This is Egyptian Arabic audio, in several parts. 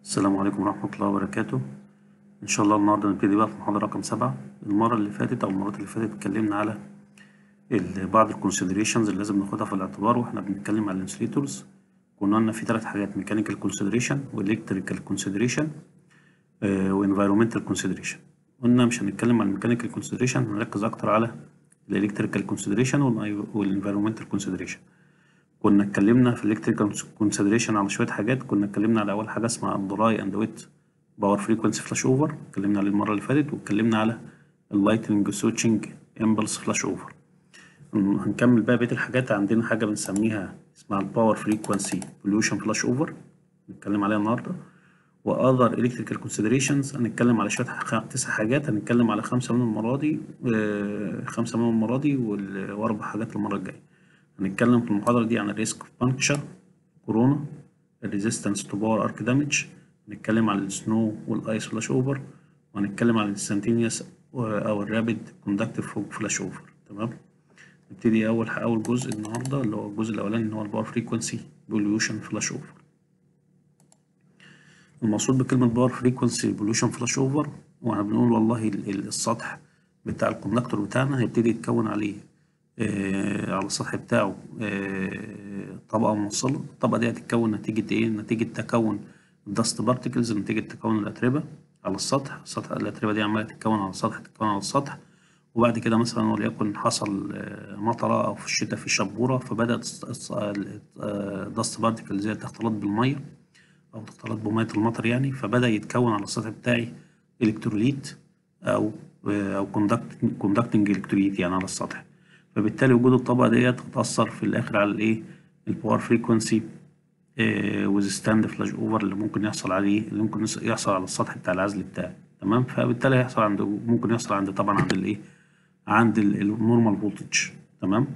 السلام عليكم ورحمة الله وبركاته إن شاء الله النهاردة نبتدي بقى في المحاضرة رقم سبعة المرة اللي فاتت أو المرات اللي فاتت اتكلمنا على ال- بعض الكونسيدريشنز اللي لازم ناخدها في الاعتبار واحنا بنتكلم على الانسوليتورز كنا قلنا في ثلاث حاجات ميكانيكال كونسيدريشن والكتريكال كونسيدريشن وانفيرومنتال كونسيدريشن قلنا مش هنتكلم عن الميكانيكال كونسيدريشن هنركز أكتر على الالكتريكال كونسيدريشن والانفيرومنتال كونسيدريشن كنا اتكلمنا في الالكتريكال كونسيدريشن على شويه حاجات كنا اتكلمنا على اول حاجه اسمها الدراي اند ويت باور فريكونسي فلاش اوفر اتكلمنا عليه المره اللي فاتت واتكلمنا على اللايتنج سويتشنج امبلس فلاش اوفر هنكمل بقى بقيه الحاجات عندنا حاجه بنسميها اسمها الباور فريكونسي بوليوشن فلاش اوفر نتكلم عليها النهارده واذر الكتريكال كونسيدريشنز هنتكلم على شويه ح- تسع حاجات هنتكلم على خمسه منهم المره دي آه، خمسه منهم المره دي وال- واربع حاجات المره الجايه هنتكلم في المحاضرة دي عن الريسك اوف بانكشر كورونا الريزيستنس تو باور ارك دامج هنتكلم عن السنو والايس فلاش اوفر وهنتكلم عن الانستنتينيوس او الرابid كوندكتيف فوج فلاش اوفر تمام نبتدي اول اول جزء النهارده اللي هو الجزء الاولاني اللي هو الباور فريكونسي بوليوشن فلاش اوفر المقصود بكلمة باور فريكونسي بوليوشن فلاش اوفر واحنا بنقول والله ال- ال- السطح بتاع الكوندكتور بتاعنا هيبتدي يتكون عليه آه على السطح بتاعه آه طبقة موصلة الطبقة دي هتتكون نتيجة ايه؟ نتيجة تكون الدست بارتكلز نتيجة تكون الأتربة على السطح السطح الأتربة دي عمالة تتكون على السطح تتكون على السطح وبعد كده مثلا وليكن حصل آه، مطرة أو في الشتاء في شبورة فبدأت الدست بارتكلز دي تختلط بالمية أو تختلط بمية المطر يعني فبدأ يتكون على السطح بتاعي إلكتروليت أو أو كوندكتنج إلكتروليت يعني على السطح فبالتالي وجود الطبقة ديت هتأثر في الآخر على الإيه الباور فريكونسي وذ فلاش أوفر اللي ممكن يحصل عليه اللي ممكن يص- يحصل على السطح بتاع العزل بتاعي تمام فبالتالي هيحصل عند ممكن يحصل عند طبعا عند الإيه عند النورمال فولتج تمام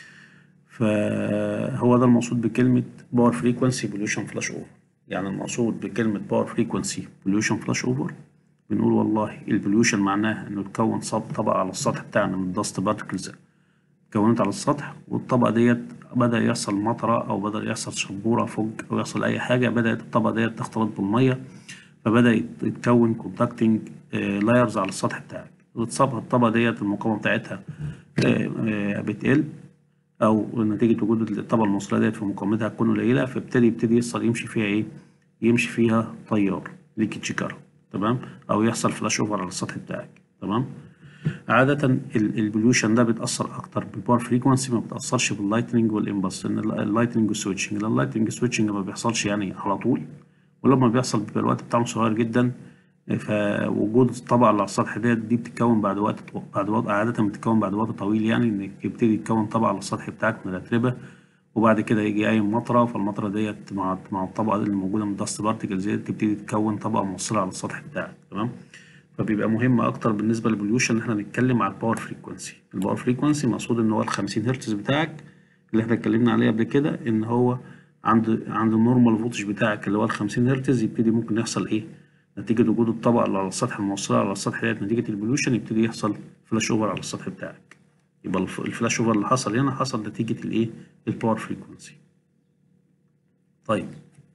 فهو ده المقصود بكلمة باور فريكونسي بوليوشن فلاش اوفر يعني المقصود بكلمة باور فريكونسي بوليوشن فلاش اوفر بنقول والله البوليوشن معناها انه تكون صب طبقة على السطح بتاعنا من الدست بارتكلز كونت على السطح والطبقة ديت بدأ يحصل مطرة أو بدأ يحصل شبورة فوق أو يحصل أي حاجة بدأت الطبقة ديت تختلط بالمية فبدأ يت- يتكون كونتاكتنج لايرز على السطح بتاعك وتصاب الطبقة ديت المقاومة بتاعتها آه، آه، بتقل او نتيجه وجود الطبقه الموصله ديت في مقاومتها تكون قليله فابتدي يبتدي يحصل يمشي فيها ايه يمشي فيها تيار ليكيج كارنت تمام او يحصل فلاش اوفر على السطح بتاعك تمام عادة ال- البوليوشن ده بيتأثر أكتر بالباور فريكونسي ما بتأثرش باللايتنينج والإمبلس لأن ال- اللايتنينج والسويتشنج لأن اللايتنينج والسويتشنج ما بيحصلش يعني على طول ولما بيحصل بيبقى الوقت بتاعه صغير جدا فوجود الطبقة اللي على السطح ديت دي بتتكون بعد وقت بعد وقت عادة بتتكون بعد وقت طويل يعني إن يبتدي يتكون طبقة على السطح بتاعك من الأتربة وبعد كده يجي أي مطرة فالمطرة ديت مع مع الطبقة اللي موجودة من الدست بارتكلز ديت تبتدي تتكون طبقة موصلة على السطح بتاعك تمام فبيبقى مهم اكتر بالنسبه للبوليوشن ان احنا نتكلم على الباور فريكونسي الباور فريكونسي مقصود ان هو ال 50 هرتز بتاعك اللي احنا اتكلمنا عليه قبل كده ان هو عند عند النورمال فولتج بتاعك اللي هو ال 50 هرتز يبتدي ممكن يحصل ايه نتيجه وجود الطبقه اللي على السطح الموصله على السطح ديت نتيجه البوليوشن يبتدي يحصل فلاش اوفر على السطح بتاعك يبقى الف- الفلاش اوفر اللي حصل هنا حصل نتيجه الايه الباور فريكونسي طيب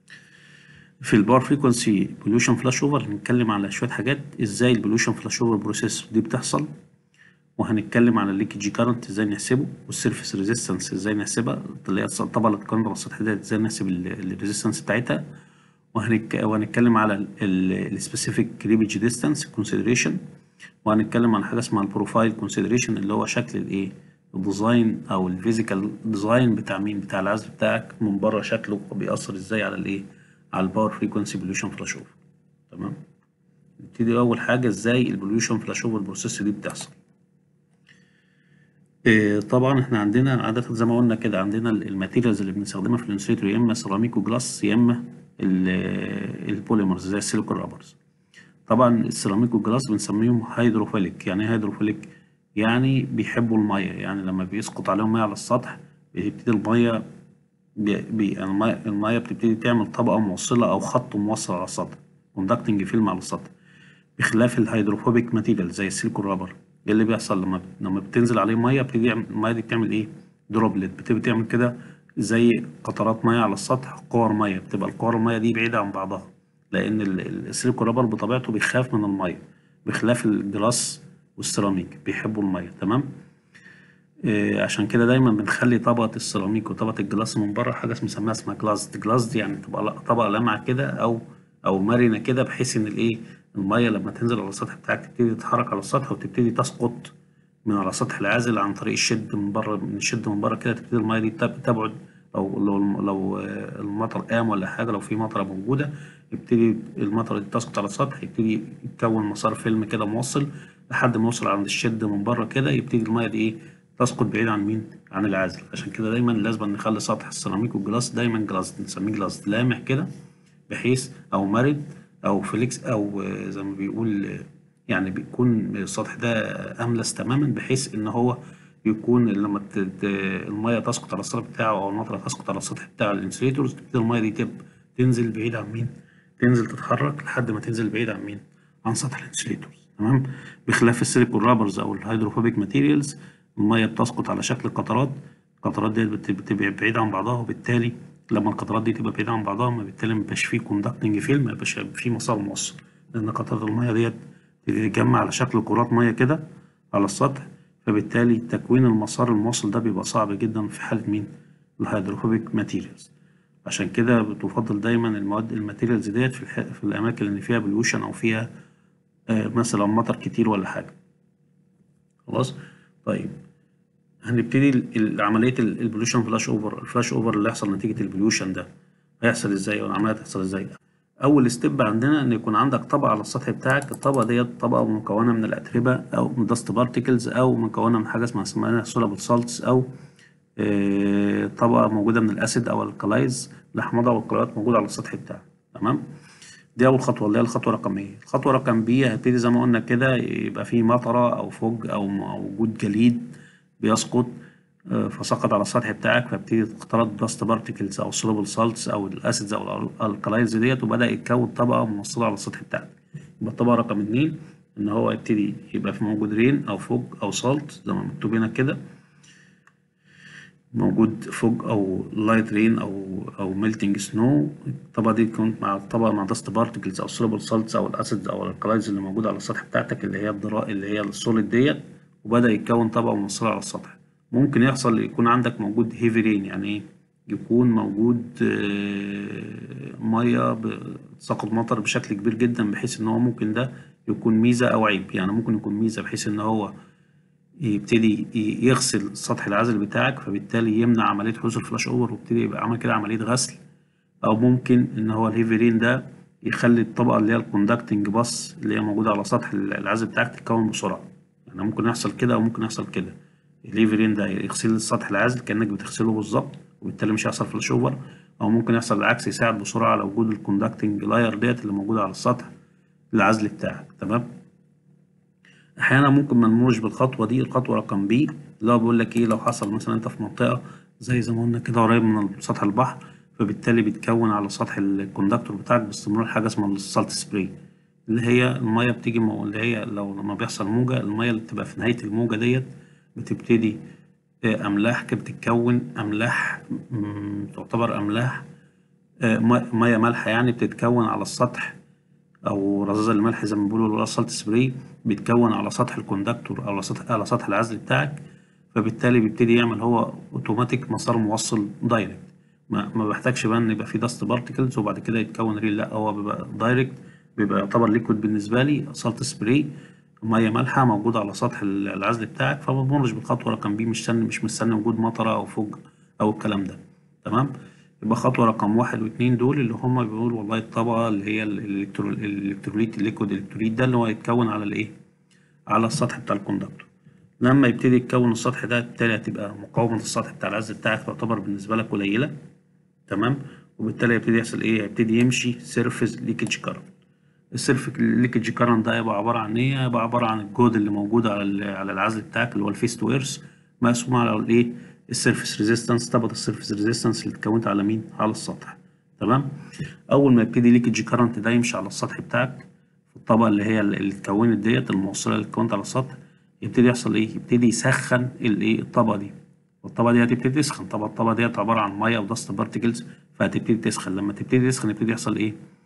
في الباور فريكونسي بوليوشن فلاش اوفر هنتكلم على شويه حاجات ازاي البوليوشن فلاش اوفر بروسيس دي بتحصل وهنتكلم على الليكج كارنت ازاي نحسبه والسيرفيس ريزيستنس ازاي نحسبها اللي هي الطبقه اللي اتكونت على السطح ده ازاي نحسب الريزيستنس بتاعتها وهنك... وهنتكلم على السبيسيفيك ريبيج ديستانس كونسيدريشن وهنتكلم عن حاجه اسمها البروفايل كونسيدريشن اللي هو شكل الايه الديزاين او الفيزيكال ديزاين بتاع مين بتاع العزل بتاعك من بره شكله بيأثر ازاي على الايه على الباور فريكونسي بوليوشن فلاش اوفر تمام نبتدي اول حاجه ازاي البوليوشن فلاش اوفر بروسيس دي بتحصل إيه، طبعا احنا عندنا عادة زي ما قلنا كده عندنا ال- الماتيريالز اللي بنستخدمها في الانسوليتور يا اما سيراميك وجلاس يا اما ال- البوليمرز زي السيليكون رابرز طبعا السيراميك والجلاس بنسميهم هيدروفيليك يعني ايه هيدروفيليك يعني بيحبوا الميه يعني لما بيسقط عليهم ميه على السطح بتبتدي الميه بي بي- الميه المية بتبتدي تعمل طبقه موصله او خط موصل على السطح كوندكتنج فيلم على السطح بخلاف الهيدروفوبيك ماتيريال زي السيليكون رابر ايه اللي بيحصل لما لما بتنزل عليه ميه بتبتدي يعمل- الميه دي بتعمل ايه دروبلت بتبتدي تعمل كده زي قطرات ميه على السطح كور ميه بتبقى الكور الميه دي بعيده عن بعضها لان ال- ال- السيليكون رابر بطبيعته بيخاف من الميه بخلاف الجلاس والسيراميك بيحبوا الميه تمام إيه عشان كده دايما بنخلي طبقة السيراميك وطبقة الجلاس من بره حاجة بنسميها اسمها جلاس جلاس دي يعني تبقى طبقة لامعة كده أو أو مرنة كده بحيث إن الإيه المية لما تنزل على السطح بتاعك تبتدي تتحرك على السطح وتبتدي تسقط من على سطح العازل عن طريق الشد من بره من الشد من بره كده تبتدي المية دي تب- تبعد لو لو لو آه، المطر قام ولا حاجة لو في مطرة موجودة يبتدي المطرة دي تسقط على السطح يبتدي يتكون مسار فيلم كده موصل لحد ما يوصل عند الشد من بره كده يبتدي المية دي إيه تسقط بعيد عن مين؟ عن العازل عشان كده دايما لازم نخلي سطح السيراميك والجلاس دايما جلاس نسميه جلاس لامع كده بحيث او مرن او فليكس او آه، زي ما بيقول آه، يعني بيكون السطح ده املس تماما بحيث ان هو يكون لما ت- ت- الميه تسقط على السطح بتاعه او المطره تسقط على السطح بتاع الانسوليتورز تبتدي الميه دي تب تنزل بعيد عن مين؟ تنزل تتحرك لحد ما تنزل بعيد عن مين؟ عن سطح الانسوليتورز تمام؟ بخلاف السيليكون رابرز او الهيدروفوبيك ماتيريالز الميه بتسقط على شكل قطرات القطرات ديت بت- بتبقى بعيدة عن بعضها وبالتالي لما القطرات دي تبقى بعيدة عن بعضها ما بالتالي ما يبقاش فيه كوندكتنج فيلم ما يبقاش فيه مسار موصل لأن قطرات المية ديت تتجمع على شكل كرات مية كده على السطح فبالتالي تكوين المسار الموصل ده بيبقى صعب جدا في حالة مين؟ الهيدروفوبيك ماتيريالز عشان كده بتفضل دايما المواد الماتيريالز ديت في, الح... في الأماكن اللي فيها بلوشن أو فيها آه مثلا مطر كتير ولا حاجة خلاص طيب هنبتدي ال- ال- عملية ال- البوليوشن فلاش اوفر الفلاش اوفر اللي هيحصل نتيجة البوليوشن ده هيحصل ازاي والعملية هتحصل ازاي أول ستيب عندنا إن يكون عندك طبقة على السطح بتاعك الطبقة ديت طبقة مكونة من الأتربة أو من داست بارتيكلز أو مكونة من حاجة اسمها اسمها سولابل سالتس أو آه، طبقة موجودة من الأسيد أو الكلايز الأحماض أو الكلايات موجودة على السطح بتاعك تمام دي أول خطوة اللي هي الخطوة رقم إيه الخطوة رقم بي هتبتدي زي ما قلنا كده يبقى في مطرة أو فوج أو م- أو وجود جليد بيسقط آه، فسقط على السطح بتاعك فبتدي تختلط داست بارتيكلز أو سولوبل سالتس أو الأسيدز أو الكلايز ديت وبدأ يتكون طبقة موصلة على السطح بتاعك يبقى الطبقة رقم اتنين إن هو يبتدي يبقى في موجود رين أو فوج أو سالت زي ما مكتوب هنا كده موجود فوج او لايت رين او او ميلتنج سنو الطبقه دي كنت مع الطبقه مع داست بارتكلز او سولوبل سالتس او الاسيدز او الكلايز اللي موجوده على السطح بتاعتك اللي هي الضراء اللي هي السوليد ديت وبدا يتكون طبقه موصله على السطح ممكن يحصل يكون عندك موجود هيفي رين يعني ايه يكون موجود آه، ميه بتساقط مطر بشكل كبير جدا بحيث ان هو ممكن ده يكون ميزه او عيب يعني ممكن يكون ميزه بحيث ان هو يبتدي ي- يغسل سطح العزل بتاعك فبالتالي يمنع عملية حدوث الفلاش اوفر ويبتدي يبقى عمل كده عملية غسل أو ممكن إن هو الهيفرين ده يخلي الطبقة اللي هي الكوندكتنج باص اللي هي موجودة على سطح العزل بتاعك تتكون بسرعة يعني ممكن يحصل كده أو ممكن يحصل كده الهيفرين ده يغسل سطح العزل كأنك بتغسله بالظبط وبالتالي مش هيحصل فلاش اوفر أو ممكن يحصل العكس يساعد بسرعة على وجود الكوندكتنج لاير ديت اللي موجودة على السطح العزل بتاعك تمام احيانا ممكن ما نمرش بالخطوه دي الخطوه رقم بي اللي هو بيقول لك ايه لو حصل مثلا انت في منطقه زي زي ما قلنا كده قريب من سطح البحر فبالتالي بيتكون على سطح الكوندكتور بتاعك باستمرار حاجه اسمها السالت سبراي اللي هي الميه بتيجي مو- اللي هي لو لما بيحصل موجه الميه اللي بتبقى في نهايه الموجه ديت بتبتدي آه، املاح كده بتتكون املاح مم، تعتبر املاح آه، مي- ميه مالحه يعني بتتكون على السطح او رذاذ الملح زي ما بيقولوا اللي هو السالت سبراي بيتكون على سطح الكوندكتور او على سطح على سطح العزل بتاعك فبالتالي بيبتدي يعمل هو اوتوماتيك مسار موصل دايركت ما, ما بيحتاجش بقى ان يبقى في داست بارتكلز وبعد كده يتكون ريل لا هو بيبقى دايركت بيبقى يعتبر ليكويد بالنسبه لي سالت سبراي ميه مالحه موجوده على سطح العزل بتاعك فما بمرش بالخطوه رقم بي مش مستني مش مستني وجود مطره او فوج او الكلام ده تمام يبقى خطوة رقم واحد واتنين دول اللي هما بيقولوا والله الطبقة اللي هي الإلكترو- الإلكتروليت الليكويد الإلكتروليت ده اللي هو يتكون على الإيه؟ على السطح بتاع الكوندكتور لما يبتدي يتكون السطح ده بالتالي هتبقى مقاومة السطح بتاع العزل بتاعك تعتبر بالنسبة لك قليلة تمام وبالتالي هيبتدي يحصل إيه؟ هيبتدي يمشي سيرفيس ليكج كارنت السيرف ليكج كارنت ده يبقى عبارة عن إيه؟ يبقى عبارة عن الجهد اللي موجود على ال- على العزل بتاعك اللي هو الفيس تو ايرث مقسوم على الإيه؟ السيرفيس ريزيستنس طبقة السيرفيس ريزيستنس اللي اتكونت على مين؟ على السطح تمام؟ أول ما يبتدي ليكج كارنت ده يمشي على السطح بتاعك في الطبقة اللي هي اللي اتكونت ديت الموصلة اللي اتكونت على السطح يبتدي يحصل إيه؟ يبتدي يسخن الإيه؟ الطبقة دي والطبقة دي هتبتدي تسخن طبعا الطبقة ديت عبارة عن مية ودست بارتكلز فهتبتدي تسخن لما تبتدي تسخن يبتدي يحصل إيه؟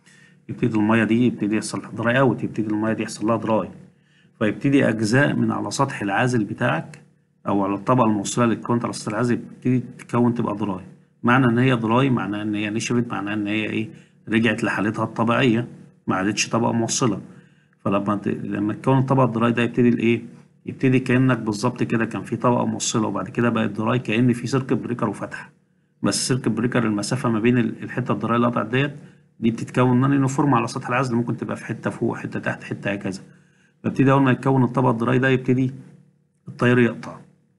يبتدي المية دي يبتدي يحصل دراي اوت يبتدي المية دي يحصل لها دراي فيبتدي أجزاء من على سطح العازل بتاعك أو على الطبقة الموصلة للكونت على سطح العازل بتبتدي تتكون تبقى دراي معنى إن هي دراي معناه إن هي نشفت معناه إن هي إيه رجعت لحالتها الطبيعية ما عادتش طبقة موصلة فلما ت... لما تكون الطبقة الدراي ده يبتدي الإيه يبتدي كأنك بالظبط كده كان في طبقة موصلة وبعد كده بقت دراي كأن في سيركت بريكر وفتحة بس السيركت بريكر المسافة ما بين الحتة الدراي اللي قطعت ديت دي بتتكون نون يونيفورم على سطح العزل ممكن تبقى في حتة فوق حتة تحت حتة هكذا فابتدي أول ما يتكون الطبقة الدراي ده يبتدي التيار يقطع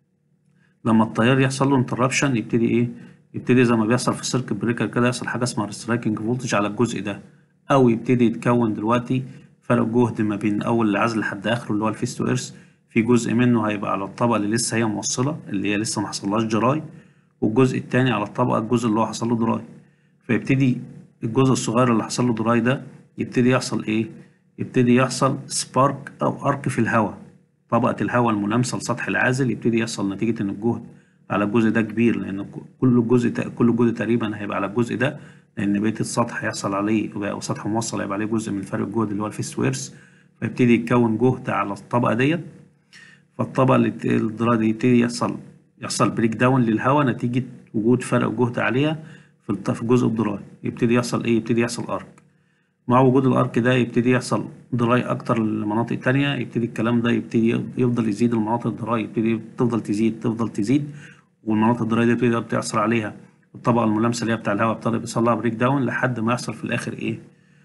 لما التيار يحصل له انتربشن يبتدي إيه يبتدي زي ما بيحصل في السيركت بريكر كده يحصل حاجة اسمها سترايكنج فولتج على الجزء ده أو يبتدي يتكون دلوقتي فرق جهد ما بين أول العزل لحد آخره اللي هو الفيس تو إيرث في جزء منه هيبقى على الطبقة اللي لسه هي موصلة اللي هي لسه ما حصلهاش دراي والجزء التاني على الطبقة الجزء اللي هو حصل له دراي فيبتدي الجزء الصغير اللي حصل له دراي ده يبتدي يحصل إيه؟ يبتدي يحصل سبارك أو أرك في الهواء طبقة الهواء الملامسة لسطح العازل يبتدي يحصل نتيجة إن الجهد على الجزء ده كبير لأن كل جزء كل جزء تقريبا هيبقى على الجزء ده لأن بقية السطح هيحصل عليه أو سطح موصل هيبقى عليه جزء من فرق الجهد اللي هو الفيس ويرس فيبتدي يتكون جهد على الطبقة ديت فالطبقة اللي الدراي دي يبتدي يحصل يحصل بريك داون للهواء نتيجة وجود فرق جهد عليها في في جزء الدراي يبتدي يحصل إيه؟ يبتدي يحصل أرك مع وجود الأرك ده يبتدي يحصل دراي أكتر لمناطق تانية يبتدي الكلام ده يبتدي يفضل يزيد المناطق الدراي يبتدي تفضل تزيد تفضل تزيد والمناطق الدراي دي يبتدي تحصل عليها الطبقة الملامسة اللي هي بتاع الهواء ابتدى بيحصل لها بريك داون لحد ما يحصل في الآخر إيه؟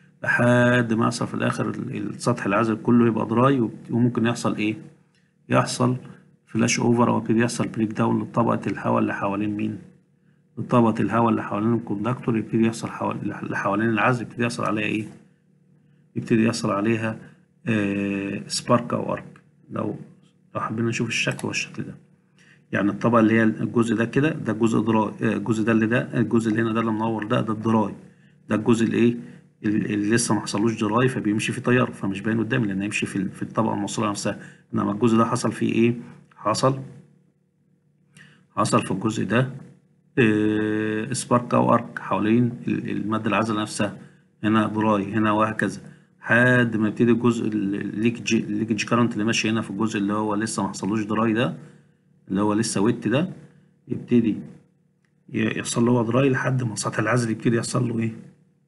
لحد ما يحصل في الآخر السطح العازل كله يبقى دراي وممكن يحصل إيه؟ يحصل فلاش أوفر أو يبتدي يحصل بريك داون لطبقة الهواء اللي حوالين مين؟ لطبقة الهواء اللي حوالين الكوندكتور يبتدي يحصل حوالي اللي حوالين العزل يبتدي يحصل عليها إيه؟ يبتدي يحصل عليها آه سبارك أو أرك لو لو حبينا نشوف الشكل هو الشكل ده يعني الطبقة اللي هي الجزء ده كده ده جزء دراي الجزء ده اللي ده الجزء اللي هنا ده اللي منور ده ده الدراي ده الجزء الايه اللي لسه ما حصلوش دراي فبيمشي فيه تيار فمش باين قدامي لان هيمشي في في الطبقة الموصلة نفسها انما الجزء ده حصل فيه ايه حصل حصل في الجزء ده إيه سبارك او ارك حوالين المادة العازلة نفسها هنا دراي هنا وهكذا لحد ما يبتدي الجزء الليكج الليكج كارنت اللي ماشي هنا في الجزء اللي هو لسه ما حصلوش دراي ده اللي هو لسه ويت ده يبتدي يحصل له دراي لحد ما سطح العزل يبتدي يحصل له ايه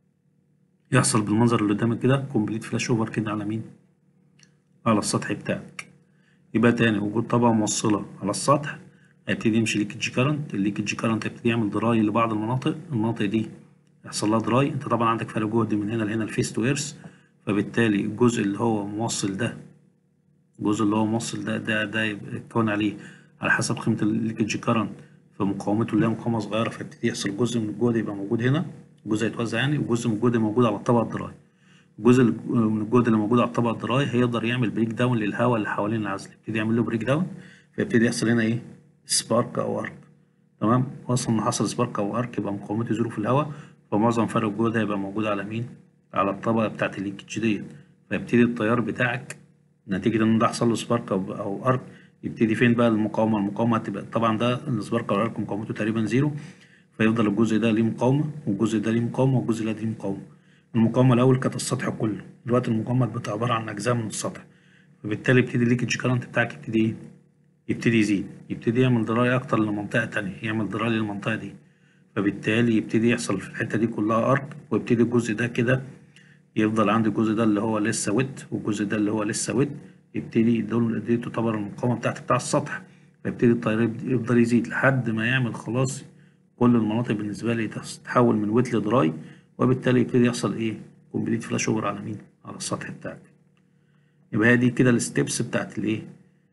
يحصل بالمنظر اللي قدامك كده كومبليت فلاش اوفر كده على مين على السطح بتاعك يبقى تاني وجود طبقة موصلة على السطح هيبتدي يمشي ليكج كارنت الليكج كارنت هيبتدي يعمل دراي لبعض المناطق المناطق دي يحصل لها دراي انت طبعا عندك فرق جهد من هنا لهنا الفيس تو ايرث فبالتالي الجزء اللي هو موصل ده الجزء اللي هو موصل ده ده ده يتكون عليه على حسب قيمة الليكج كارنت فمقاومته اللي هي مقاومة صغيرة فيبتدي يحصل جزء من الجهد يبقى موجود هنا جزء يتوزع يعني وجزء من الجهد موجود على الطبقة الدراي الجزء من الجهد اللي موجود على الطبقة الدراي هيقدر يعمل بريك داون للهواء اللي حوالين العزل يبتدي يعمل له بريك داون فيبتدي يحصل هنا ايه سبارك او ارك تمام اصلا ما حصل سبارك او ارك يبقى مقاومته زيرو في الهواء فمعظم فرق الجهد هيبقى موجود على مين على الطبقة بتاعت الليكج ديت فيبتدي التيار بتاعك نتيجة إن ده حصل له سبارك أو, أو أرك يبتدي فين بقى المقاومة المقاومة هتبقى طبعا ده السبارك أو الأرك مقاومته تقريبا زيرو فيفضل الجزء ده ليه مقاومة والجزء ده ليه مقاومة والجزء ده ليه مقاومة المقاومة الأول كانت السطح كله دلوقتي المقاومة بتبقى عبارة عن أجزاء من السطح فبالتالي يبتدي الليكج كارنت بتاعك يبتدي إيه؟ يبتدي يزيد يبتدي يعمل دراي أكتر لمنطقة تانية يعمل دراي للمنطقة دي فبالتالي يبتدي يحصل في الحتة دي كلها أرك ويبتدي الجزء ده كده يفضل عندي الجزء ده اللي هو لسه ويت والجزء ده اللي هو لسه ويت يبتدي دول دي تعتبر المقاومة بتاعتي بتاع السطح فيبتدي التيار يفضل يزيد لحد ما يعمل خلاص كل المناطق بالنسبة لي تتحول من ويت لدراي وبالتالي يبتدي يحصل ايه كومبليت فلاش اوفر على مين على السطح بتاعك يبقى هي دي كده الستبس بتاعت الايه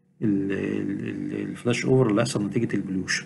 الفلاش اوفر اللي هيحصل نتيجة البليوشن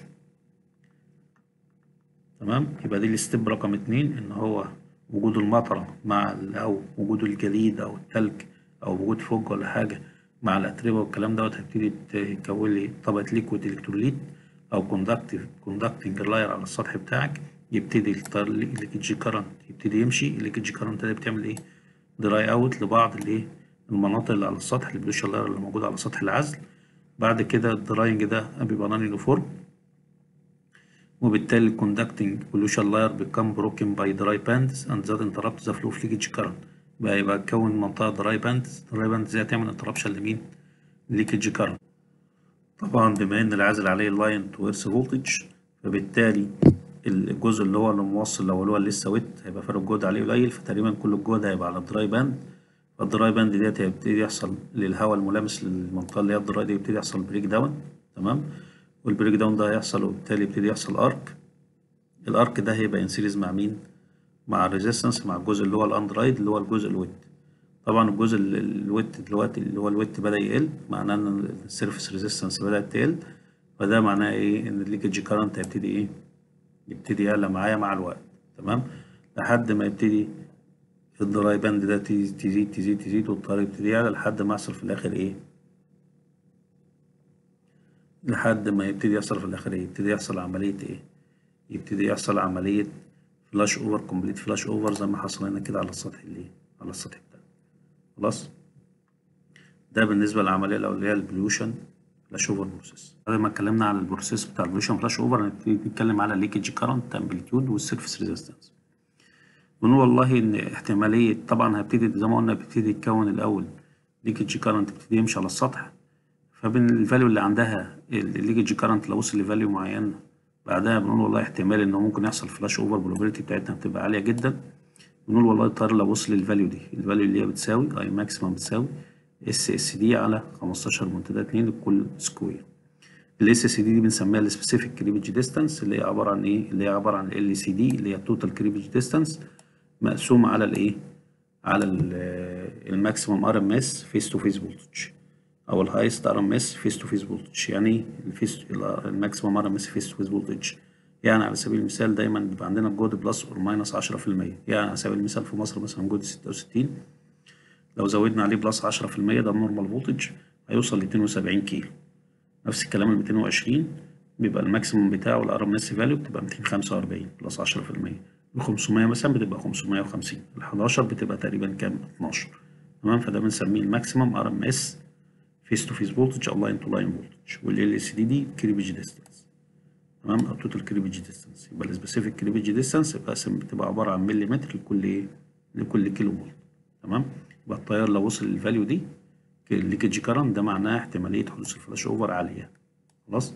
تمام يبقى دي الستيب رقم اتنين ان هو وجود المطرة مع أو وجود الجليد أو التلج أو وجود فوج ولا حاجة مع الأتربة والكلام دوت هيبتدي يكون لي طبقة ليكويد إلكتروليت أو كوندكتيف كوندكتنج لاير على السطح بتاعك يبتدي الليكج كارنت يبتدي يمشي الليكج كارنت ده بتعمل إيه؟ دراي أوت لبعض الإيه؟ المناطق اللي على السطح البلوشر لاير اللي موجودة على سطح العزل بعد كده الدراينج ده بيبقى نون يونيفورم وبالتالي ال conducting pollution layer become broken by dry bands and that interrupt the flow of leakage current يبقى يبقى تكون منطقة dry bands dry bands دي هتعمل interruption لمين؟ leakage current طبعا بما ان العازل عليه اللاين تو ايرث فولتج فبالتالي الجزء اللي هو اللي موصل لو اللي هو لسه ويت هيبقى فرق الجهد عليه قليل فتقريبا كل الجهد هيبقى على الدراي باند فالدراي باند ديت هيبتدي يحصل للهواء الملامس للمنطقة اللي هي الدراي دي يبتدي يحصل بريك داون تمام والبريك داون ده هيحصل وبالتالي يبتدي يحصل ارك الارك ده هيبقى ان سيريز مع مين؟ مع الريزيستنس مع الجزء اللي هو الاندرايد اللي هو الجزء الويت طبعا الجزء ال- الويت دلوقتي اللي هو الويت بدأ يقل معناه ان السيرفيس ريزيستنس بدأت تقل فده معناه ايه ان الليكج كارنت هيبتدي ايه يبتدي يعلى معايا مع الوقت تمام لحد ما يبتدي الدراي باند ده تزيد تزيد تزيد تزيد والطريق يبتدي يعلى لحد ما يحصل في الاخر ايه لحد ما يبتدي يحصل في الاخر ايه يبتدي يحصل عملية ايه يبتدي يحصل عملية فلاش اوفر كومبليت فلاش اوفر زي ما حصل هنا كده على السطح اللي على السطح بتاعنا خلاص ده بالنسبة للعملية الأولية البليوشن فلاش اوفر بروسيس بعد ما اتكلمنا على البروسيس بتاع البليوشن فلاش اوفر هنبتدي نتكلم على الليكج كارنت امبليتيود والسيرفيس ريزيستنس بنقول والله ان احتمالية طبعا هبتدي زي ما قلنا بيبتدي يتكون الأول ليكج كارنت بيبتدي يمشي على السطح فبين الفاليو اللي عندها الليكج كارنت لو وصل لفاليو معين بعدها بنقول والله احتمال انه ممكن يحصل فلاش اوفر probability بتاعتنا بتبقى عالية جدا بنقول والله التيار لو وصل للفاليو دي الفاليو اللي هي بتساوي اي ماكسيمم بتساوي اس اس دي على 15 منتدى 2 لكل سكوير الاس اس دي دي بنسميها السبيسيفيك كريبج ديستانس اللي هي عباره عن ايه اللي هي عباره عن ال سي دي اللي هي التوتال كريبج ديستانس مقسوم على الايه على الماكسيمم ار ام اس فيس تو فيس فولتج او الهايست ار ام اس فيس تو فيس فولتج يعني ايه الفيس الماكسيمم ار ام اس فيس تو فيس فولتج يعني على سبيل المثال دايما بيبقى عندنا الجهد بلس اور ماينس 10% يعني على سبيل المثال في مصر مثلا جهد 66 لو زودنا عليه بلس 10% ده النورمال فولتج هيوصل ل 72 كيلو نفس الكلام ال 220 بيبقى الماكسيموم بتاعه الار ام اس فاليو بتبقى 245 بلس 10% ال 500 مثلا بتبقى 550 ال 11 بتبقى تقريبا كام 12 تمام فده بنسميه الماكسيمم ار ام اس فيس تو فيس فولتج او لاين تو لاين فولتج والال اس دي دي كريبج ديستانس تمام او توتال كريبج ديستانس يبقى السبيسيفيك كريبج ديستانس يبقى بتبقى عباره عن مليمتر لكل ايه لكل كيلو فولت تمام يبقى التيار لو وصل للفاليو دي الليكج كارنت ده معناه احتماليه حدوث الفلاش اوفر عاليه خلاص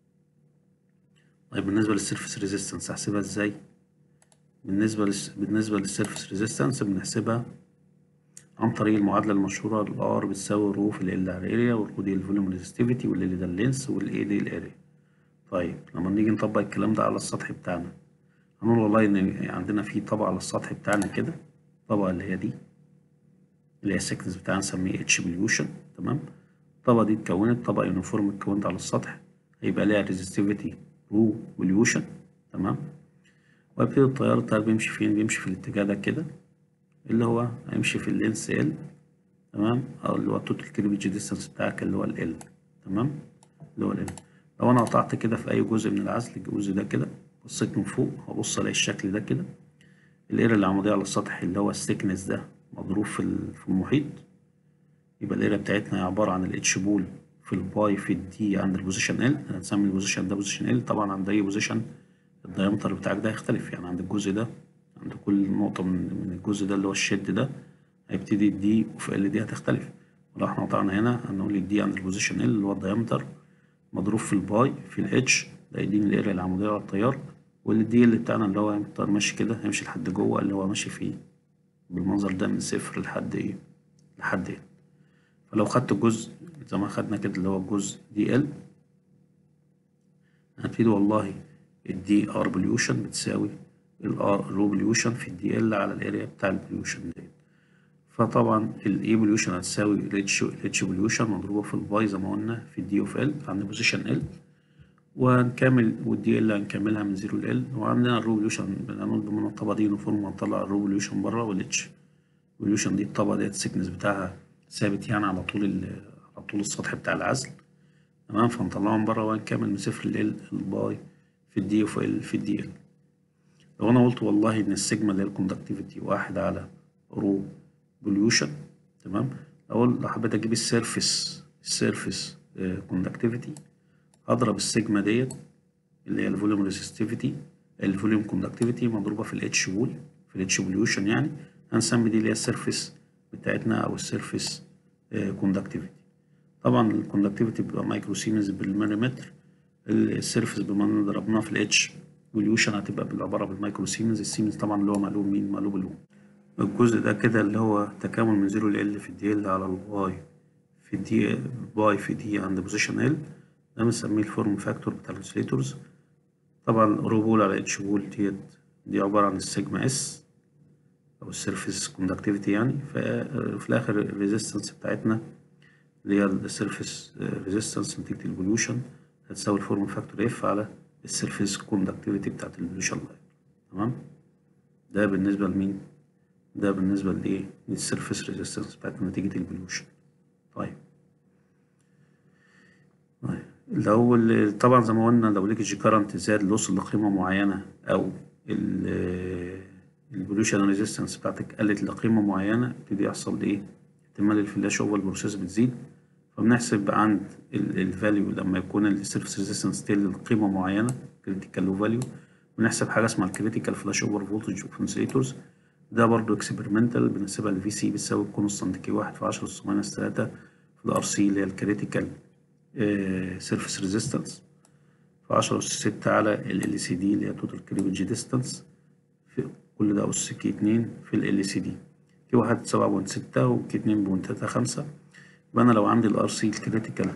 طيب بالنسبه للسيرفيس ريزيستنس هحسبها ازاي بالنسبه للس... بالنسبه للسيرفيس ريزيستنس بنحسبها عن طريق المعادله المشهوره الار بتساوي رو في ال على الاريا والرو دي الفوليوم ريزستيفيتي والال ده اللينس والاي دي الاريا طيب لما نيجي نطبق الكلام ده على السطح بتاعنا هنقول والله ان عندنا في طبقه على السطح بتاعنا كده الطبقه اللي هي دي اللي هي السكنس بتاعنا نسميه اتش بليوشن تمام الطبقه دي اتكونت طبقه يونيفورم اتكونت على السطح هيبقى ليها ريزستيفيتي رو بليوشن تمام ويبتدي التيار التيار بيمشي فين بيمشي في الاتجاه ده كده اللي هو هيمشي في اللينس ال تمام او اللي هو التوتال كريبج ديستانس بتاعك اللي هو ال تمام اللي هو ال لو انا قطعت كده في اي جزء من العزل الجزء ده كده بصيت من فوق هبص الاقي الشكل ده كده الاريا العمودية على السطح اللي هو السيكنس ده مضروب في في المحيط يبقى الاريا بتاعتنا عبارة عن الاتش بول في الباي في الدي عند البوزيشن ال هنسمي البوزيشن ده بوزيشن ال طبعا عند اي بوزيشن الدايمتر بتاعك ده هيختلف يعني عند الجزء ده عند كل نقطة من من الجزء ده اللي هو الشد ده هيبتدي الدي وفي ال دي هتختلف ولو احنا قطعنا هنا هنقول الدي عند البوزيشن ال اللي هو الدايمتر مضروب في الباي في الاتش ده يديني الاريا العمودية على التيار والدي اللي بتاعنا اللي هو التيار ماشي كده هيمشي لحد جوه اللي هو ماشي فيه بالمنظر ده من صفر لحد ايه لحد ايه فلو خدت الجزء زي ما خدنا كده اللي هو الجزء دي ال هنبتدي والله الدي ار بليوشن بتساوي الار رو بليوشن في الدي ال على الاريا بتاع البليوشن ديت فطبعا الاي بليوشن هتساوي الاتش الاتش بليوشن مضروبه في الباي زي ما قلنا في الدي اوف ال عند بوزيشن ال وهنكمل والدي ال هنكملها من زيرو ل ال وعندنا الروبوليوشن بنقول بمن الطبقة دي يونيفورم هنطلع الروبوليوشن بره والاتش الروبوليوشن دي الطبقة ديت السكنس بتاعها ثابت يعني على طول على طول السطح بتاع العزل تمام فنطلعهم بره وهنكمل من صفر ل ال الباي في الدي اوف ال في الدي ال لو انا قلت والله ان السيجما اللي هي الكوندكتيفيتي واحد على رو بوليوشن تمام لو لو حبيت اجيب السيرفيس السيرفيس كوندكتيفيتي اضرب السيجما ديت اللي هي الفوليوم ريزستيفيتي الفوليوم كوندكتيفيتي مضروبه في الاتش وول في الاتش بوليوشن يعني هنسمي دي اللي هي السيرفيس بتاعتنا او السيرفيس كوندكتيفيتي طبعا الكوندكتيفيتي بيبقى مايكرو سيمنز بالمليمتر السيرفيس بما ان ضربناها في الاتش بوليوشن هتبقى بالعباره بالمايكرو سيمنز السيمنز طبعا اللي هو مقلوب مين مقلوب الأم الجزء ده كده اللي هو تكامل من زيرو ل ال في الدي ال على الواي في الدي باي في دي عند بوزيشن ال ده بنسميه الفورم فاكتور بتاع الانسوليتورز طبعا رو بول على اتش بول ديت دي عبارة عن السيجما اس أو السيرفيس كوندكتيفيتي يعني ففي الآخر الريزيستنس بتاعتنا اللي هي السيرفيس ريزيستنس نتيجة البوليوشن هتساوي الفورم فاكتور اف على السيرفيس كوندكتيفيتي بتاعت البوليوشن لاين تمام ده بالنسبة لمين؟ ده بالنسبة لإيه؟ للسيرفيس ريزيستنس بتاعتنا نتيجة البوليوشن طيب طيب لو ال- طبعا زي ما قلنا لو ليكج كارنت زاد لوصل لقيمة معينة أو البوليوشن ريزيستنس بتاعتك قلت لقيمة معينة يبتدي يحصل إيه؟ احتمال الفلاش اوفر بروسيس بتزيد فبنحسب عند الفاليو لما يكون السيرفيس ريزيستنس تقل لقيمة معينة كريتيكال لو فاليو بنحسب حاجة اسمها الكريتيكال فلاش اوفر فولتج اوف انسوليتورز ده برضو اكسبيرمنتال بنحسبها الفي سي بتساوي كونستانت كي واحد في عشرة أس ماينس تلاتة في الار سي اللي هي الكريتيكال سيرفيس ريزيستنس في عشرة أس ستة على ال سي دي اللي هي توتال كريبج ديستانس في كل ده أس كي اتنين في ال سي دي كي واحد سبعة بوينت ستة وكي اتنين بوينت تلاتة خمسة يبقى أنا لو عندي الار سي الكريتيكال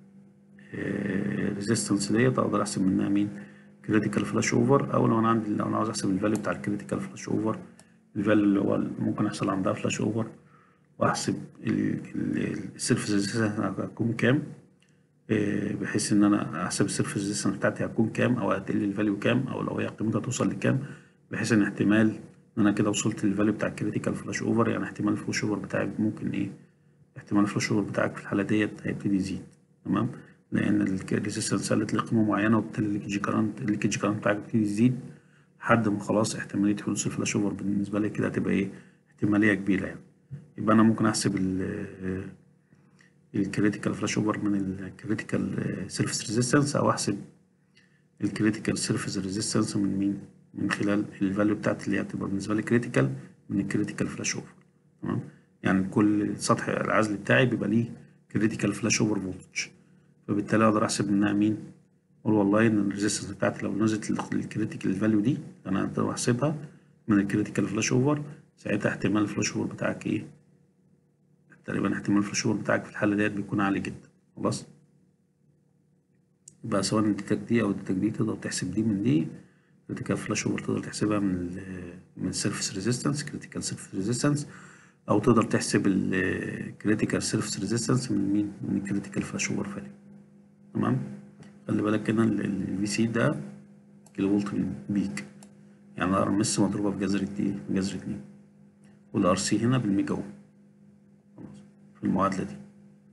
ريزيستنس ديت أقدر أحسب منها مين كريتيكال فلاش اوفر أو لو أنا عندي لو أنا عاوز أحسب الفاليو بتاع الكريتيكال فلاش اوفر الفاليو اللي هو ممكن يحصل عندها فلاش اوفر واحسب السيرفيس ريزيستنس هتكون كام آه، بحيث ان انا احسب السيرفيس ريزيستنس بتاعتي هتكون كام او هتقل الفاليو كام او لو هي قيمتها توصل لكام بحيث ان احتمال ان انا كده وصلت للفاليو بتاع الكريتيكال فلاش اوفر يعني احتمال الفلاش اوفر بتاعك ممكن ايه احتمال الفلاش اوفر بتاعك في الحاله ديت هيبتدي يزيد تمام لان الريزيستنس قلت لقيمه معينه وبالتالي الليكج كارنت الليكج كارنت بتاعك بيبتدي يزيد لحد ما خلاص احتماليه حدوث الفلاش اوفر بالنسبه لي كده هتبقى ايه احتماليه كبيره يعني يبقى انا ممكن احسب ال الكريتيكال فلاش اوفر من الكريتيكال سيرفيس ريزيستنس او احسب الكريتيكال سيرفيس ريزيستنس من مين من خلال الفاليو بتاعت اللي هتبقى بالنسبه لي كريتيكال من الكريتيكال فلاش اوفر تمام يعني كل سطح العزل بتاعي بيبقى ليه كريتيكال فلاش اوفر فولتج فبالتالي اقدر احسب منها مين اقول والله ان الريزيستنس بتاعتي لو نزلت للكريتيكال فاليو دي انا اقدر احسبها من الكريتيكال فلاش اوفر ساعتها احتمال الفلاش اوفر بتاعك ايه تقريبا احتمال الفلاش اوفر بتاعك في الحالة ديت بيكون عالي جدا خلاص يبقى سواء اديتك دي او اديتك دي تقدر تحسب دي من دي كريتيكال فلاش اوفر تقدر تحسبها من ال من السيرفيس ريزيستنس كريتيكال سيرفيس ريزيستنس او تقدر تحسب الكريتيكال سيرفيس ريزيستنس من مين من الكريتيكال فلاش اوفر فاليو تمام خلي بالك كده الفي سي ده كيلو فولت بيك يعني الار ام اس مضروبه في جذر ايه في جذر اتنين والار سي هنا بالميجا اوم في المعادلة دي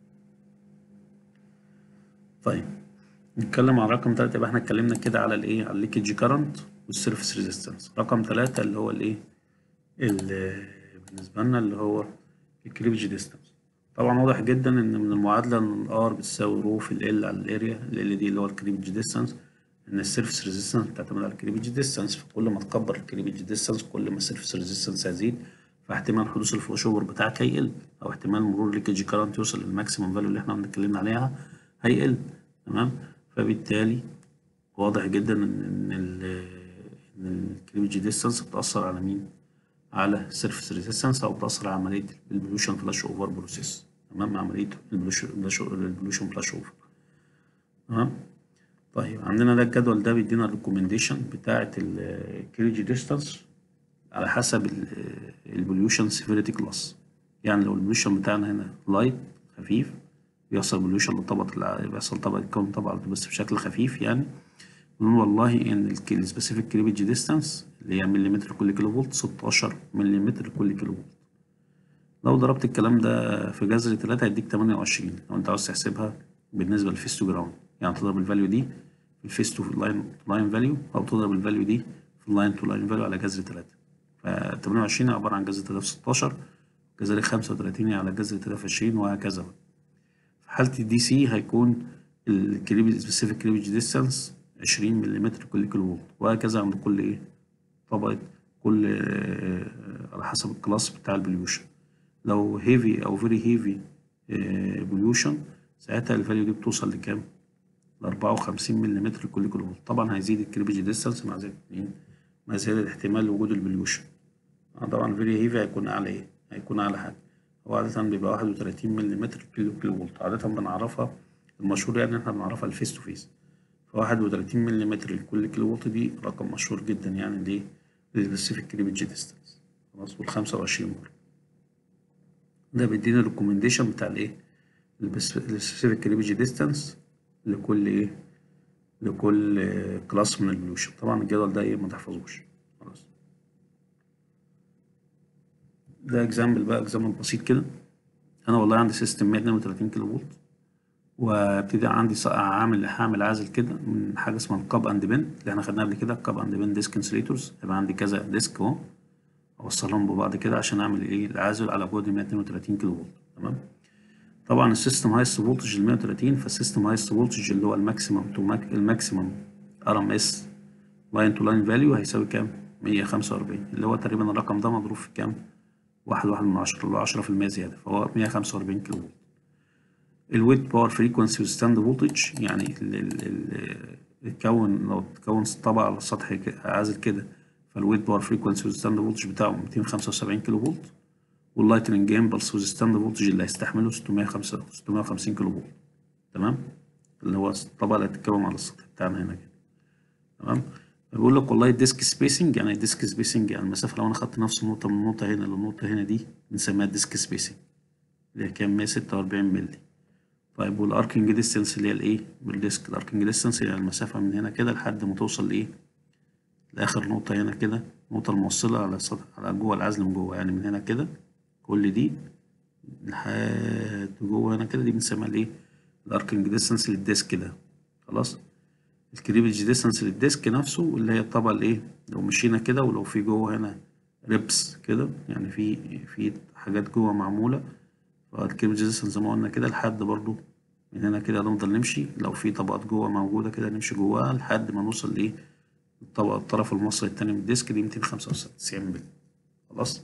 طيب نتكلم عن رقم تلاتة يبقى احنا اتكلمنا كده على الايه على الليكج كارنت والسيرفيس ريزيستنس رقم تلاتة اللي هو الايه ال- بالنسبة لنا اللي هو الكريبج ديستانس طبعا واضح جدا ان من المعادلة ان الار بتساوي رو في ال على الاريا ال دي اللي هو الكريبج ديستانس ان السيرفيس ريزيستنس بتعتمد على الكريبج ديستانس فكل ما تكبر الكريبج ديستانس كل ما السيرفيس ريزيستنس هيزيد فاحتمال حدوث الفلاش اوفر بتاعك هيقل او احتمال مرور ليكج كارنت يوصل للماكسيمم فاليو اللي احنا اتكلمنا عليها هيقل تمام فبالتالي واضح جدا ان ان ال ان الكريبج ديستانس بتأثر على مين؟ على السيرفيس ريزيستنس او بتأثر على عملية البوليوشن فلاش اوفر بروسيس تمام عملية البوليوشن فلاش اوفر تمام طيب عندنا ده الجدول ده بيدينا الريكومنديشن بتاعة الكريبج ديستانس على حسب البوليوشن سيفيريتي كلاس يعني لو البوليوشن بتاعنا هنا لايت خفيف بيحصل بوليوشن لطبقة الع- بيحصل طبقة كون طبقة بس بشكل خفيف يعني نقول والله ان السبيسيفيك كريبج ديستانس اللي هي مليمتر كل كيلو فولت 16 مليمتر كل كيلو فولت لو ضربت الكلام ده في جذر 3 هيديك 28 لو انت عاوز تحسبها بالنسبة للفيس تو جراوند يعني تضرب الفاليو دي في الفيس تو لاين لاين فاليو او تضرب الفاليو دي في اللاين تو لاين فاليو على جذر 3 ف 28 عبارة عن جذر 3 في 16 كذلك 35 على جذر 3 في 20 وهكذا في حالة الدي سي هيكون الكريبج سبيسيفيك كريبج ديستانس 20 ملم كل كيلو فولت وهكذا عند كل ايه طبقة كل آه، على حسب الكلاس بتاع البليوشن لو هيفي او فيري هيفي بوليوشن ساعتها الفاليو دي بتوصل لكام؟ ل 54 ملم لكل كيلو فولت طبعا هيزيد الكريبج ديستانس مع زيادة مين؟ مع زيادة احتمال وجود البليوشن طبعا فيري هيفي هيكون أعلى إيه؟ هيكون أعلى حاجة هو عادة بيبقى 31 ملم كيلو كيلو فولت عادة بنعرفها المشهور يعني احنا بنعرفها الفيس تو فيس ف 31 ملم لكل كيلو فولت دي رقم مشهور جدا يعني ليه؟ للسبيسيفيك كريبج ديستانس خلاص وال 25 مرة ده بيدينا الريكومنديشن بتاع الايه؟ السبيسيفيك كريبج ديستانس لكل ايه؟ لكل كلاس من البلوشن طبعا الجدول ده ايه ما تحفظوش خلاص ده اكزامبل بقى اكزامبل بسيط كده انا والله عندي سيستم 132 كيلو فولت وابتدي عندي ص- عامل هعمل عازل كده من حاجه اسمها الكاب اند بن اللي احنا خدناها قبل كده الكاب اند بن ديسك انسوليتورز يبقى عندي كذا ديسك اهو اوصلهم ببعض كده عشان اعمل ايه العازل على بعد 132 كيلو فولت تمام طبعا السيستم هايست فولتج ال 130 فالسيستم هايست فولتج اللي هو الماكسيمم تو ماك الماكسيمم ار ام اس لاين تو لاين فاليو هيساوي كام 145 اللي هو تقريبا الرقم ده مضروب في كام واحد واحد من عشرة اللي هو 10% زيادة فهو 145 كيلو فولت الويت باور فريكونسي والستاند فولتج يعني ال- ال- ال- الكون لو تكون طبقة على السطح ك- عازل كده فالويت باور فريكونسي والستاند فولتج بتاعه 275 كيلو فولت واللايتنج امبلس والستاند فولتج اللي هيستحمله 605 650 كيلو فولت تمام اللي هو الطبقة اللي هتتكون على السطح بتاعنا هنا كده تمام بيقول لك والله الديسك سبيسنج يعني الديسك سبيسنج يعني المسافة لو انا خدت نفس النقطة من النقطة هنا للنقطة هنا دي بنسميها ديسك سبيسنج اللي هي كام 146 مللي طيب والاركينج ديستنس اللي هي الايه بالديسك الاركينج ديستنس اللي هي المسافة من هنا كده لحد ما توصل لايه لاخر نقطة هنا كده النقطة الموصلة على سطح على جوه العزل من جوه يعني من هنا كده كل دي لحد جوه هنا كده دي بنسميها الايه الاركينج ديستنس للديسك ده خلاص الكريبج ديستانس للديسك نفسه اللي هي الطبقة الايه لو مشينا كده ولو في جوه هنا ريبس كده يعني في في حاجات جوه معمولة فالكريبج ديستانس زي ما قلنا كده لحد برضو من هنا كده نفضل نمشي لو في طبقات جوه موجودة كده نمشي جواها لحد ما نوصل لايه الطبقة الطرف المصري التاني من الديسك دي 295 مللي خلاص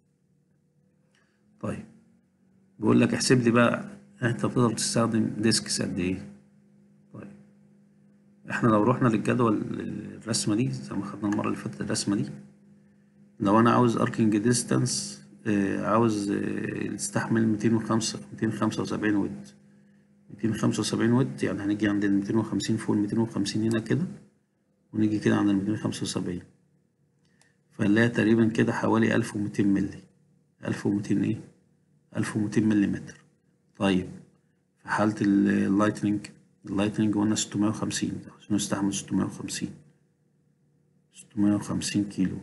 طيب بيقول لك احسب لي بقى انت بتقدر تستخدم ديسكس قد ايه طيب احنا لو رحنا للجدول الرسمة دي زي ما خدنا المرة اللي فاتت الرسمة دي لو انا عاوز اركينج ديستانس عاوز آه، يستحمل 205 275 وات 275 وات يعني هنيجي عند ال 250 فوق ال 250 هنا كده ونيجي كده عند ال 275 فنلاقي تقريبا كده حوالي 1200 ملي 1200 ايه 1200 مليمتر طيب في حالة ال- اللايتنينج اللايتنينج قلنا 650 عشان يستحمل 650 650 كيلو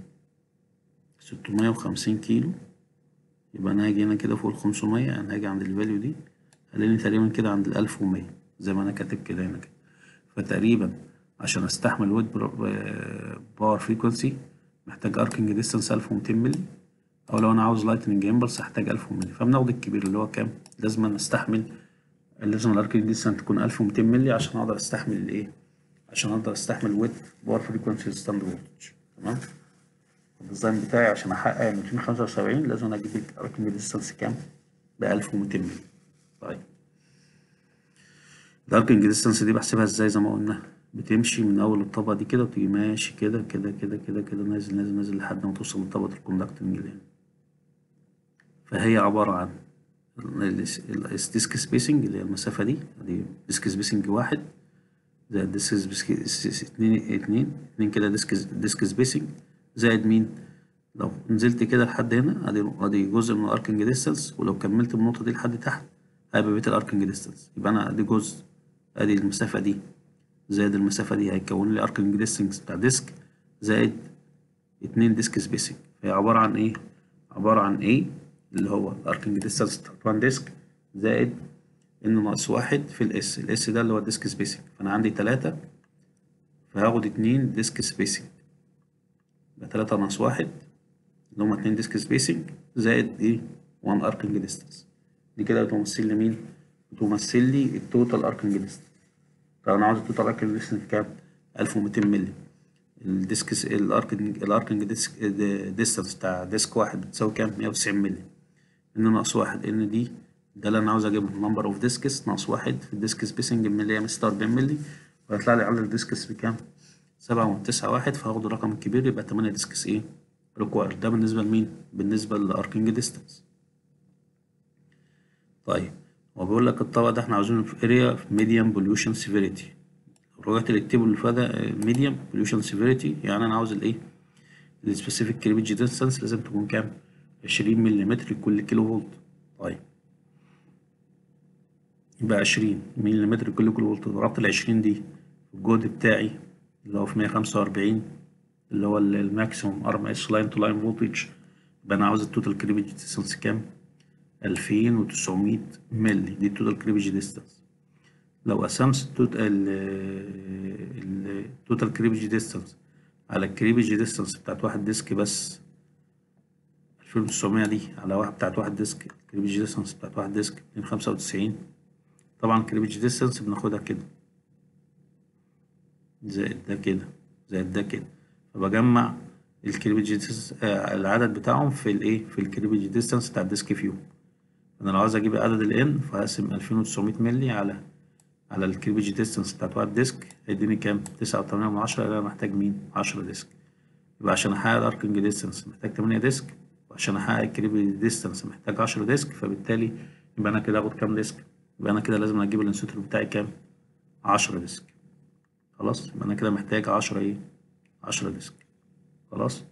650 كيلو يبقى انا هاجي هنا كده فوق ال 500 انا هاجي عند الفاليو دي هلاقيني تقريبا كده عند ال 1100 زي ما انا كاتب كده هنا كده فتقريبا عشان استحمل ويت باور فريكونسي محتاج اركينج ديستانس 1200 مللي او لو انا عاوز لايتنج امبلس هحتاج 1000 مللي فبناخد الكبير اللي هو كام لازم أنا استحمل لازم الاركينج ديستانس تكون 1200 مللي عشان اقدر استحمل الايه عشان اقدر استحمل ويت باور فريكونسي ستاند فولتج تمام الديزاين بتاعي عشان احقق ال 275 لازم اجيب الاركينج ديستانس كام ب 1200 مللي طيب الاركينج ديستانس دي بحسبها ازاي زي ما قلنا بتمشي من اول الطبقه دي كده وتيجي ماشي كده كده كده كده كده نازل نازل نازل لحد ما توصل لطبقه الكوندكتنج اللي هنا فهي عباره عن الديسك سبيسنج اللي هي المسافه دي دي ديسك سبيسنج واحد زائد ديسك سبيسنج اتنين اتنين اتنين كده ديسك ديسك سبيسنج زائد مين لو نزلت كده لحد هنا ادي ادي جزء من الاركنج ديستانس ولو كملت من النقطه دي لحد تحت هيبقى بقيت الاركنج ديستانس يبقى انا ادي جزء ادي المسافه دي زائد المسافه دي هيكون لي اركنج ديستانس بتاع ديسك زائد اتنين ديسك سبيسنج فهي عباره عن ايه عباره عن ايه اللي هو الاركنج ديستانس بتاع وان ديسك زائد ان ناقص واحد في الاس الاس ده اللي هو الديسك سبيسنج فانا عندي تلاتة فهاخد اتنين ديسك سبيسنج يبقى تلاتة ناقص واحد اللي هما اتنين ديسك سبيسنج زائد ايه وان اركنج ديستانس دي كده بتمثل لي مين؟ بتمثل لي التوتال اركنج ديستانس طب انا عاوز التوتال اركنج ديستانس كام؟ 1200 مللي الديسك الاركنج الاركنج ديسك ديستانس بتاع ديسك واحد بتساوي كام 190 مللي ان ناقص واحد ان دي ده اللي انا عاوز اجيبه نمبر اوف ديسكس ناقص واحد في الديسك سبيسنج الملي 146 مللي وهيطلع لي عدد الديسكس بكام؟ سبعة وتسعة واحد فهاخد الرقم الكبير يبقى تمانية ديسكس ايه؟ ريكوايرد ده بالنسبة لمين؟ بالنسبة للاركنج ديستانس طيب هو بيقول لك الطبق ده احنا عاوزينه في اريا ميديوم بوليوشن سيفيريتي لو رجعت للتيبل اللي فات ده ميديوم بوليوشن سيفيريتي يعني انا عاوز الايه؟ السبيسيفيك كريبج ديستانس لازم تكون كام؟ 20 ملم لكل كيلو فولت طيب يبقى 20 ملم لكل كيلو فولت ضربت ال 20 دي في الجهد بتاعي اللي هو في 145 اللي هو الماكسيموم ار ام اس لاين تو لاين فولتج يبقى انا عاوز التوتال كريبج ديستانس كام؟ 2900 مللي دي التوتال كريبج ديستانس لو قسمت التوتال كريبج ديستانس على الكريبج ديستانس بتاعت واحد ديسك بس 2900 دي على واحد بتاعت واحد ديسك الكريبج ديستانس بتاعت واحد ديسك 295 طبعا الكريبج ديستانس بناخدها كده زائد ده كده زائد ده كده فبجمع الكريبج ديستانس آه العدد بتاعهم في الايه في الكريبج ديستانس بتاع الديسك فيو انا لو عاوز اجيب عدد الان فهقسم 2900 مللي على على الكريبج ديستانس بتاعت واحد ديسك هيديني كام 9.8 من 10 انا محتاج مين 10 ديسك يبقى عشان احقق الاركنج ديستانس محتاج 8 ديسك وعشان احقق الكريبج ديستانس محتاج 10 ديسك فبالتالي يبقى انا كده اخد كام ديسك يبقى انا كده لازم اجيب الانسوتر بتاعي كام 10 ديسك خلاص يبقى انا كده محتاج 10 ايه 10 ديسك خلاص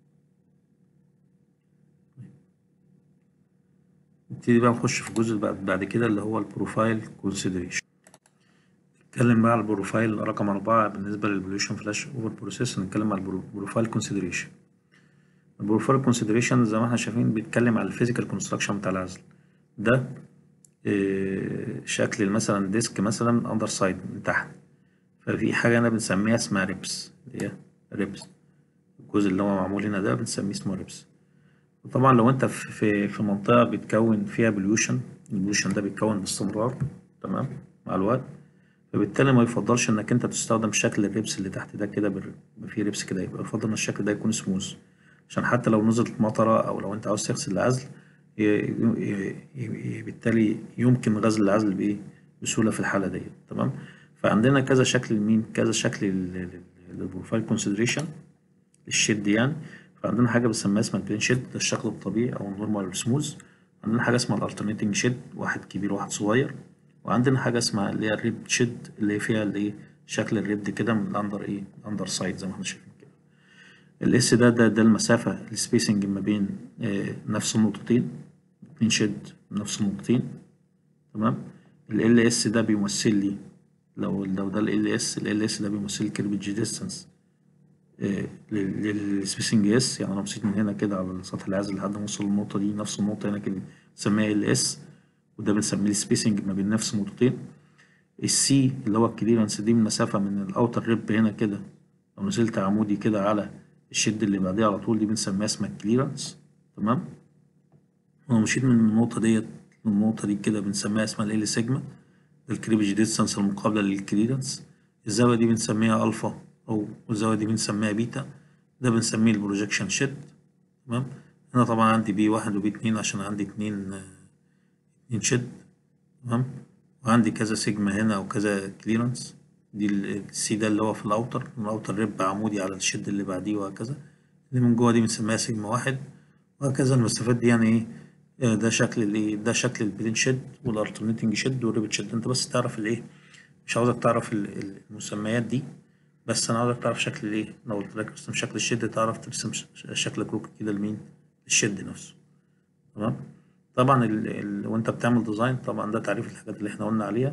نبتدي بقى نخش في الجزء بعد بعد كده اللي هو البروفايل كونسيدريشن نتكلم بقى على البروفايل رقم أربعة بالنسبة للبوليوشن فلاش أوفر بروسيس نتكلم على البروفايل كونسيدريشن البروفايل كونسيدريشن زي ما احنا شايفين بيتكلم على الفيزيكال كونستراكشن بتاع العزل ده إيه شكل مثلا ديسك مثلا اندر سايد من تحت ففي حاجة أنا بنسميها اسمها ريبس اللي هي ريبس الجزء اللي هو معمول هنا ده بنسميه اسمه ريبس وطبعا لو انت في في منطقة بيتكون فيها بوليوشن البوليوشن ده بيتكون باستمرار تمام مع الوقت فبالتالي ما يفضلش انك انت تستخدم شكل الريبس اللي تحت ده كده فيه ريبس كده يبقى يفضل ان الشكل ده يكون سموث عشان حتى لو نزلت مطرة او لو انت عاوز تغسل العزل بالتالي يمكن غسل العزل بايه بسهولة في الحالة دي تمام فعندنا كذا شكل لمين كذا شكل للبروفايل كونسيدريشن للشد يعني فعندنا حاجة بنسميها اسمها البلين شيد ده الشكل الطبيعي أو النورمال سموز عندنا حاجة اسمها الالترنيتنج شيد واحد كبير وواحد صغير وعندنا حاجة اسمها اللي هي الريب شيد اللي هي فيها اللي شكل الريب كده من الأندر إيه الأندر سايد زي ما احنا شايفين كده الاس ده ده ده المسافة السبيسنج ما بين آه نفس النقطتين اتنين شيد نفس النقطتين تمام ال اس ده بيمثل لي لو لو ده ال اس ال اس ده بيمثل لي كيربج ديستانس للسبيسنج اس يعني انا بصيت من هنا كده على سطح العزل لحد ما اوصل للنقطه دي نفس النقطه هنا كده بنسميها ال اس وده بنسميه السبيسنج ما بين نفس النقطتين السي اللي هو الكليرنس دي المسافه من الاوتر ريب هنا كده لو نزلت عمودي كده على الشد اللي بعديه على طول دي بنسميها اسمها الكليرنس تمام ولو مشيت من النقطه ديت للنقطه دي كده بنسميها اسمها ال سيجما الكريبج ديستانس المقابله للكليرنس الزاويه دي بنسميها الفا او الزاويه دي بنسميها بيتا ده بنسميه البروجيكشن شيد تمام هنا طبعا عندي بي واحد وبي اتنين عشان عندي اتنين اتنين شد تمام وعندي كذا سيجما هنا وكذا كليرنس دي السي ده اللي هو في الاوتر الاوتر ريب عمودي على الشد اللي بعديه وهكذا اللي من جوه دي بنسميها سيجما واحد وهكذا المسافات دي يعني ايه ده شكل الايه ده شكل البلين شيد والالترنيتنج شيد والريبت شيد انت بس تعرف الايه مش عاوزك تعرف المسميات دي بس انا عاوزك تعرف شكل الايه لو قلت لك ارسم شكل الشد تعرف ترسم شكل كروك كده لمين الشد نفسه تمام طبعا ال ال وانت بتعمل ديزاين طبعا ده تعريف الحاجات اللي احنا قلنا عليها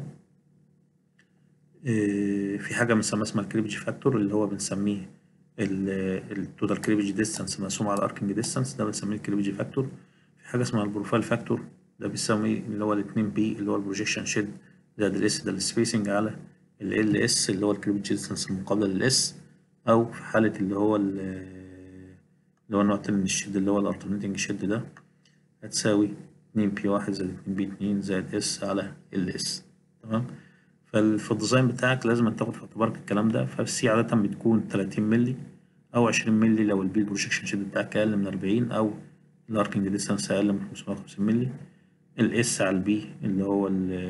إيه في حاجه بنسميها اسمها الكريبج فاكتور اللي هو بنسميه التوتال كريبج ديستانس مقسوم على الاركنج ديستانس ده بنسميه الكريبج فاكتور في حاجه اسمها البروفايل فاكتور ده بيسمي اللي هو الاتنين بي اللي هو البروجيكشن شيد زائد الاس ده السبيسنج على ال اس اللي هو الكريبج ديستانس المقابله للاس او في حاله اللي هو اللي هو النوع التاني من الشد اللي هو الالترنيتنج شد ده هتساوي اتنين بي واحد زائد اتنين بي اتنين زائد اس على ال اس تمام ففي الديزاين بتاعك لازم تاخد في اعتبارك الكلام ده فالسي عادة بتكون 30 مللي أو 20 مللي لو البي بروجكشن شيد بتاعك أقل من 40 أو الاركنج ديستانس أقل من 550 مللي الاس على البي اللي هو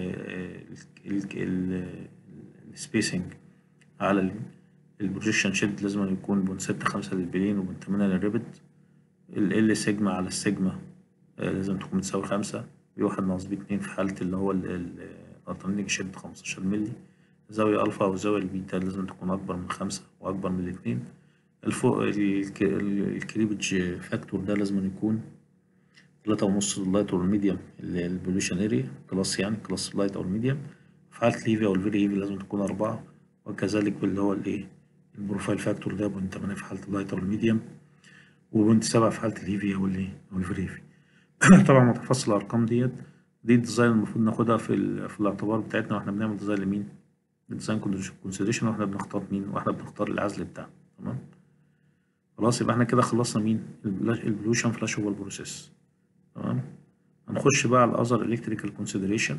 السبيسنج على البروجيكشن شيد لازم يكون بون ستة خمسة للبلين وبون تمانية للريبت ال سيجما على السيجما لازم تكون بتساوي خمسة بي واحد ناقص بي اتنين في حالة اللي هو الالترنيتنج شيد خمستاشر مللي زاوية ألفا أو زاوية البيتا لازم تكون أكبر من خمسة وأكبر من الاتنين الفوق الكريبج فاكتور ده لازم يكون تلاتة ونص لللايت أو الميديم البوليوشن اريا كلاس يعني كلاس اللايت أو الميديم في حالة الهيفي أو الفيري هيفي لازم تكون أربعة وكذلك اللي هو الإيه البروفايل فاكتور ده بوينت تمانية في حالة اللايت أو الميديم وبوينت سبعة في حالة الهيفي أو الإيه أو الفيري هيفي طبعا متفصل الأرقام ديت دي الديزاين المفروض ناخدها في, ال... في الاعتبار بتاعتنا واحنا بنعمل ديزاين لمين؟ الديزاين كونسيدريشن واحنا بنختار مين؟ واحنا بنختار العزل بتاعنا تمام؟ خلاص يبقى احنا كده خلصنا مين؟ البلوشن فلاش هو البروسيس تمام؟ هنخش بقى على الأذر إلكتريكال كونسيدريشن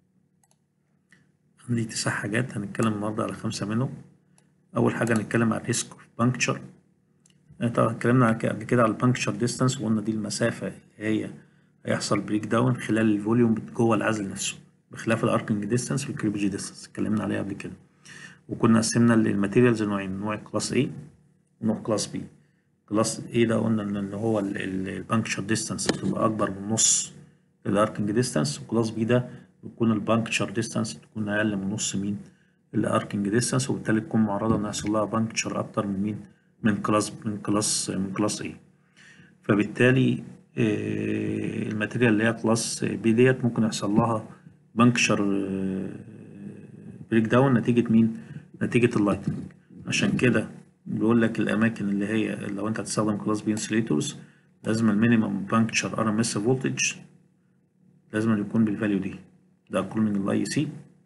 عندي تسع حاجات هنتكلم النهارده على خمسة منهم أول حاجة هنتكلم على الريسك اوف بانكتشر طبعا اتكلمنا قبل كده على البانكتشر ديستانس وقلنا دي المسافة اللي هي هيحصل بريك داون خلال الفوليوم جوه العزل نفسه بخلاف الاركنج ديستانس والكريبج ديستانس اتكلمنا عليها قبل كده وكنا قسمنا الماتيريالز نوعين نوع كلاس A ونوع كلاس B كلاس A ده قلنا ان هو البانكتشر ديستانس بتبقى اكبر من نص الاركنج ديستانس وكلاس B ده بيكون البانكتشر ديستانس تكون اقل من نص مين الاركنج ديستانس وبالتالي تكون معرضه ان يحصل لها بانكتشر اكتر من مين من كلاس من كلاس من كلاس A فبالتالي الماتيريال اللي هي كلاس بي ديت ممكن يحصل لها بنكشر بريك داون نتيجة مين؟ نتيجة اللايتنج عشان كده بيقول لك الأماكن اللي هي لو أنت هتستخدم كلاس بي انسليتورز لازم المينيمم بانكشر ار ام اس فولتج لازم يكون بالفاليو دي ده اكورنج الاي سي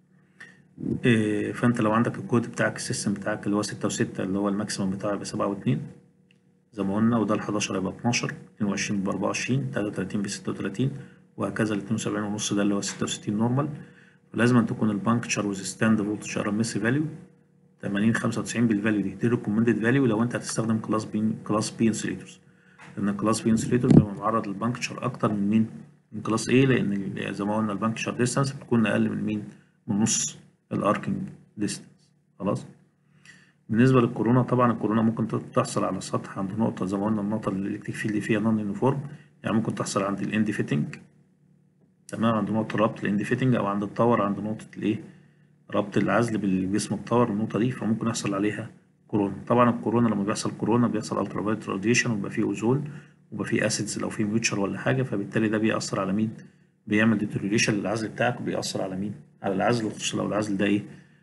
فأنت لو عندك الكود بتاعك السيستم بتاعك اللي هو ستة وستة اللي هو الماكسيمم بتاعه يبقى سبعة واتنين زي ما قلنا وده ال 11 يبقى 12 22 ب 24 33 ب 36 وهكذا ال 72 ونص ده اللي هو 66 نورمال فلازم أن تكون البانكتشر ويز ستاند فولتج ار ام اس فاليو 80 95 بالفاليو دي دي ريكومندد فاليو لو انت هتستخدم كلاس بي كلاس بي انسليتورز لان كلاس بي انسليتور بيبقى معرض للبانكتشر اكتر من مين؟ من كلاس ايه لان زي ما قلنا البانكتشر ديستانس بتكون اقل من مين؟ من نص الاركنج ديستانس خلاص؟ بالنسبة للكورونا طبعا الكورونا ممكن تحصل على سطح عند نقطة زي ما قلنا النقطة اللي الإلكتريك فيلد فيها نون يونيفورم يعني ممكن تحصل عند الإند فيتنج تمام عند نقطة الربط الإند فيتنج أو عند التاور عند نقطة الإيه ربط العزل بالجسم التاور النقطة دي فممكن يحصل عليها كورونا طبعا الكورونا لما بيحصل كورونا بيحصل الترافايت راديشن ويبقى فيه اوزون ويبقى فيه اسيدز لو فيه ميوتشر ولا حاجة فبالتالي ده بيأثر على مين؟ بيعمل ديتوريشن للعزل بتاعك وبيأثر على مين؟ على العزل خصوصا لو العزل ده ايه؟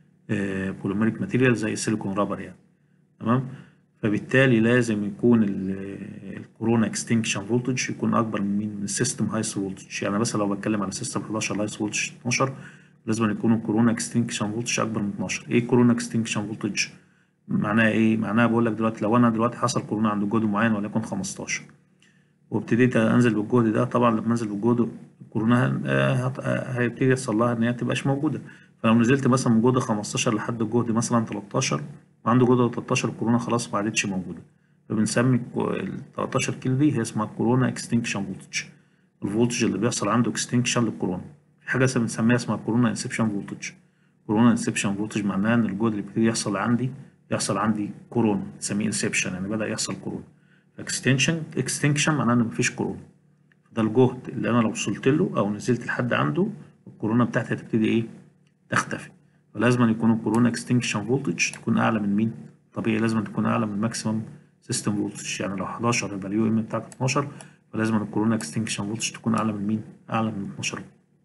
آه بوليمريك ماتيريال زي السيليكون رابر يعني تمام فبالتالي لازم يكون الكورونا اكستنكشن فولتج يكون اكبر من مين من السيستم هايست فولتج يعني مثلا لو بتكلم على سيستم 11 هايست فولتج 12 لازم يكون الكورونا اكستنكشن فولتج اكبر من 12 ايه كورونا اكستنكشن فولتج معناها ايه معناها بقول لك دلوقتي لو انا دلوقتي حصل كورونا عند جهد معين وليكن 15 وابتديت انزل بالجهد ده طبعا لما انزل بالجهد الكورونا هيبتدي يحصل لها ان هي تبقاش موجوده فلو نزلت مثلا من جهد 15 لحد الجهد مثلا 13 وعنده جهد 13 الكورونا خلاص ما عادتش موجوده فبنسمي ال 13 كيلو دي هي اسمها كورونا اكستنكشن فولتج الفولتج اللي بيحصل عنده اكستنكشن للكورونا في حاجه بنسميها اسمها كورونا انسبشن فولتج كورونا انسبشن فولتج معناها ان الجهد اللي بيبتدي يحصل عندي يحصل عندي كورونا نسميه انسبشن يعني بدا يحصل كورونا اكستنشن اكستنكشن معناه ان مفيش كورونا ده الجهد اللي انا لو وصلت له او نزلت لحد عنده الكورونا بتاعتي هتبتدي ايه تختفي فلازم يكون الكورونا اكستنكشن فولتج تكون اعلى من مين طبيعي لازم تكون اعلى من الماكسيمم سيستم فولتج يعني لو 11 يبقى اليو ام بتاعك 12 فلازم الكورونا اكستنكشن فولتج تكون اعلى من مين اعلى من 12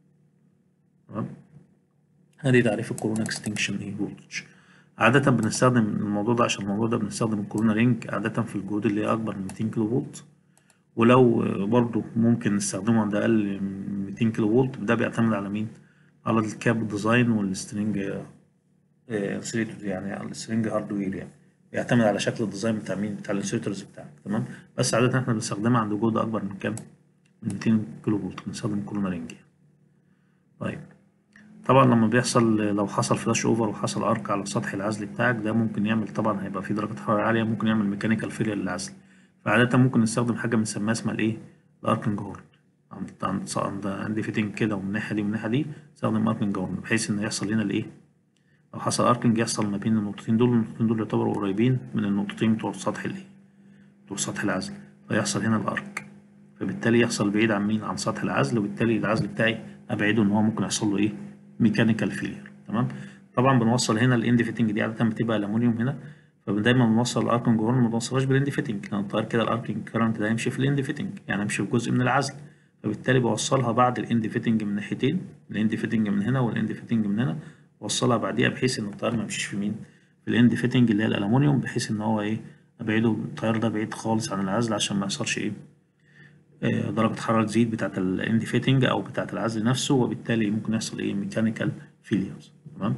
تمام ادي تعريف الكورونا اكستنكشن ايه فولتج عادة بنستخدم الموضوع ده عشان الموضوع ده بنستخدم الكورونا رينج عادة في الجهود اللي هي أكبر من 200 كيلو فولت ولو برضو ممكن نستخدمه عند أقل من 200 كيلو فولت ده بيعتمد على مين؟ على الكاب ديزاين والسترينج انسليتور يعني على السترينج هاردوير يعني بيعتمد على شكل الديزاين بتاع مين بتاع الانسليتورز بتاعك تمام بس عادة احنا بنستخدمها عند جهد أكبر من كام؟ من 200 كيلو فولت بنستخدم كورونا رينج يعني. طيب طبعا لما بيحصل لو حصل فلاش اوفر وحصل ارك على سطح العزل بتاعك ده ممكن يعمل طبعا هيبقى في درجة حرارة عالية ممكن يعمل ميكانيكال فيلير للعزل فعادة ممكن نستخدم حاجة بنسميها اسمها الايه الاركنج هورن عند عند عند عندي فيتنج كده ومن الناحية دي ومن الناحية دي استخدم اركنج هورن بحيث ان يحصل هنا الايه لو حصل اركنج يحصل ما بين النقطتين دول النقطتين دول يعتبروا قريبين من النقطتين بتوع سطح الايه بتوع سطح العزل فيحصل هنا الارك فبالتالي يحصل بعيد عن مين عن سطح العزل وبالتالي العزل بتاعي ابعده ان هو ممكن يحصل له ايه ميكانيكال فيلير تمام طبعا بنوصل هنا الاند فيتنج دي عاده بتبقى الومنيوم هنا فدايما بنوصل الاركنج هورن ما بنوصلهاش بالاند فيتنج لان الطيار كده الاركنج كارنت ده هيمشي في الاند فيتنج يعني هيمشي في جزء من العزل فبالتالي بوصلها بعد الاند فيتنج من ناحيتين الاند فيتنج من هنا والاند فيتنج من هنا بوصلها بعديها بحيث ان الطيار ما يمشيش في مين في الاند فيتنج اللي هي الالومنيوم بحيث ان هو ايه ابعده الطيار ده بعيد خالص عن العزل عشان ما يحصلش ايه آه، درجة حرارة تزيد بتاعة الاند فيتنج أو بتاعة العزل نفسه وبالتالي ممكن يحصل إيه ميكانيكال فيليرز تمام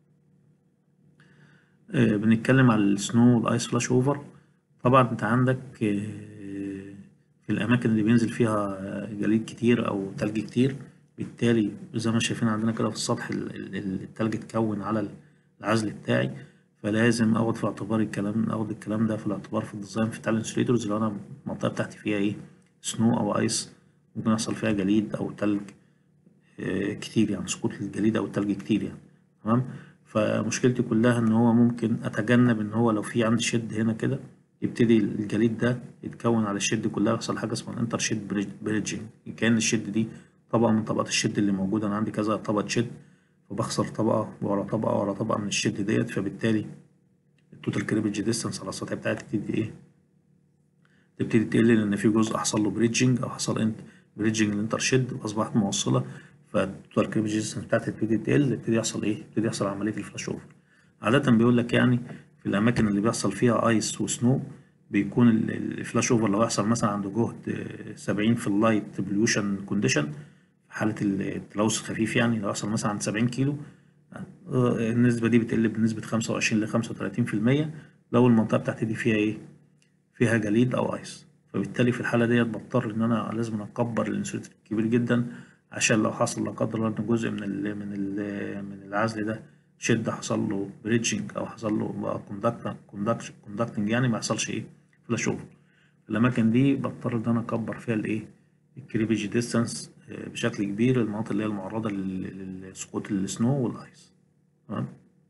آه، بنتكلم على السنو والايس فلاش اوفر طبعا انت عندك آه، في الاماكن اللي بينزل فيها آه، جليد كتير او تلج كتير بالتالي زي ما شايفين عندنا كده في السطح ال- ال- التلج اتكون على العزل بتاعي فلازم اخد في اعتبار الكلام اخد الكلام ده في الاعتبار في الديزاين بتاع الانسوليتورز لو انا المنطقه بتاعتي فيها ايه سنو او ايس ممكن يحصل فيها جليد او تلج آه، كتير يعني سقوط الجليد او التلج كتير يعني تمام فمشكلتي كلها ان هو ممكن اتجنب ان هو لو في عندي شد هنا كده يبتدي الجليد ده يتكون على الشد كلها يحصل حاجه اسمها الانتر شيد بريدجنج كأن الشد دي طبقه من طبقات الشد اللي موجوده انا عندي كذا طبقه شد فبخسر طبقه ورا طبقه ورا طبقه من الشد ديت فبالتالي التوتال كريبج ديستانس على السطح بتاعتي تبتدي ايه تبتدي تقل لان في جزء حصل له بريدجنج او حصل انت بريدجنج الانتر شيد واصبحت موصله فالتوتال كريبج ديستانس بتاعتي تبتدي تقل يبتدي يحصل ايه؟ يبتدي يحصل عمليه الفلاش اوفر عاده بيقول لك يعني في الاماكن اللي بيحصل فيها ايس وسنو بيكون ال- ال- الفلاش اوفر لو يحصل مثلا عند جهد آه، 70 في اللايت بوليوشن كونديشن في حاله التلوث الخفيف يعني لو يحصل مثلا عند 70 كيلو آه، النسبه دي بتقل بنسبه 25 ل 35% لو المنطقه بتاعتي دي فيها ايه؟ فيها جليد او ايس فبالتالي في الحاله ديت بضطر ان انا لازم اكبر الانسوليتر كبير جدا عشان لو حصل لا قدر الله ان جزء من ال من ال من العزل ده شد حصل له بريدجنج او حصل له بقى كوندكت كوندكتنج يعني ما يحصلش ايه فلاش اوفر الاماكن دي بضطر ان انا اكبر فيها الايه الكريبج ديستانس بشكل كبير المناطق اللي هي المعرضه لل- لسقوط السنو والايس تمام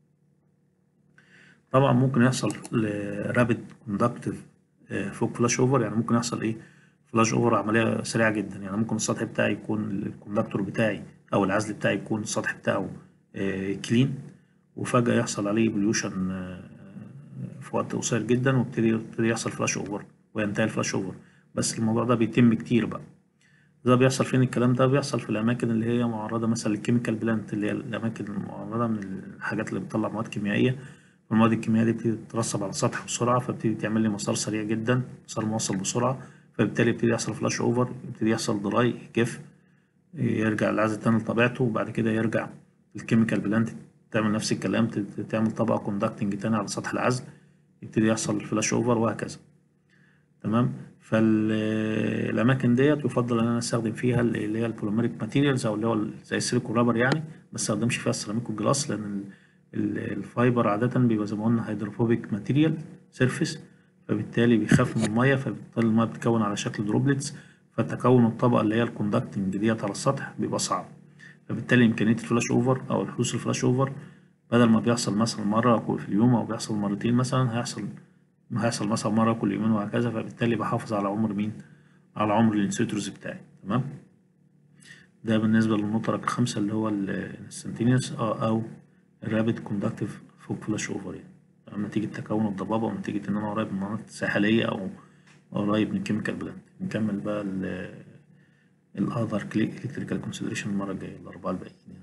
طبعا ممكن يحصل رابid كوندكتيف فوق فلاش اوفر يعني ممكن يحصل ايه فلاش اوفر عمليه سريعه جدا يعني ممكن السطح بتاعي يكون الكوندكتور بتاعي او العزل بتاعي يكون السطح بتاعه كلين وفجاه يحصل عليه بوليوشن في وقت قصير جدا ويبتدي يبتدي يحصل فلاش اوفر وينتهي الفلاش اوفر بس الموضوع ده بيتم كتير بقى ده بيحصل فين الكلام ده بيحصل في الاماكن اللي هي معرضه مثلا للكيميكال بلانت اللي هي الاماكن المعرضه من الحاجات اللي بتطلع مواد كيميائيه المواد الكيميائيه دي بتبتدي تترسب على السطح بسرعه فبتبتدي تعمل لي مسار سريع جدا مسار موصل بسرعه فبالتالي يبتدي يحصل فلاش اوفر يبتدي يحصل دراي يجف يرجع العزل تاني لطبيعته وبعد كده يرجع الكيميكال بلانت تعمل نفس الكلام ت- تعمل طبقه كوندكتنج تاني على سطح العزل يبتدي يحصل فلاش اوفر وهكذا تمام فالاماكن ديت يفضل ان انا استخدم فيها اللي هي البوليمريك ماتيريالز او اللي هو زي السيليكون رابر يعني ما استخدمش فيها السيراميك والجلاس لان ال- ال- الفايبر عاده بيبقى زي ما قلنا هيدروفوبيك ماتيريال سيرفيس فبالتالي بيخاف من الميه فبالتالي الميه بتتكون على شكل دروبلتس فتكون الطبقه اللي هي الكوندكتنج ديت على السطح بيبقى صعب فبالتالي امكانيه الفلاش اوفر او الحدوث الفلاش اوفر بدل ما بيحصل مثلا مره في اليوم او بيحصل مرتين مثلا هيحصل هيحصل مثلا مرة كل يومين وهكذا فبالتالي بحافظ على عمر مين؟ على عمر الانسيتورز بتاعي تمام؟ ده بالنسبة للنقطة رقم خمسة اللي هو الانستنتينيوس أو الرابid كوندكتيف فوق فلاش أوفر يعني تمام؟ نتيجة تكون الضبابة ونتيجة إن أنا قريب من مناطق ساحلية أو قريب من كيميكال بلانت نكمل بقى ال الأذر إلكتريكال كونسيدريشن المرة الجاية الأربعة الباقيين يعني.